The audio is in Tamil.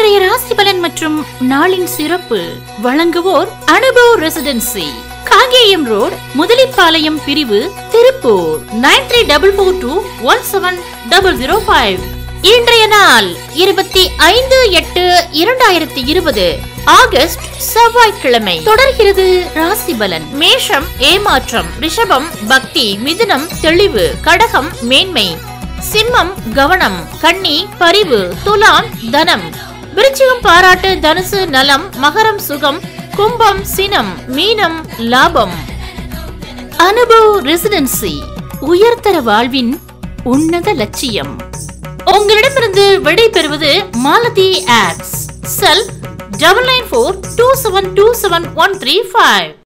இன்றைய ராசி பலன் மற்றும் நாளின் சிறப்பு வழங்குவோர் அனுபவ் ரெசிடென்சி காங்கேயம் ரோட் முதலிப்பாளையம் பிரிவு Tiruppur nine three double four two one seven double zero five இன்றைய நாள் இருபத்தி ஐந்து எட்டு இரண்டாயிரத்தி இருபது ஆகஸ்ட் செவ்வாய்க்கிழமை தொடர்கிறது ராசி பலன் மேஷம் ஏமாற்றம் ரிஷபம் பக்தி மிதுனம் தெளிவு கடகம் மேன்மை சிம்மம் கவனம் கன்னி பரிவு துலாம் தனம் விருச்சிகம் பாராட்டு தனுசு நலம் மகரம் சுகம் கும்பம் சினம் மீனம் லாபம் அனுபவ் ரெசிடென்சி உயர்தர வாழ்வின் உன்னத லட்சியம் உங்களிடமிருந்து விடை பெறுவது Malathi apps cell double nine four two seven two seven one three five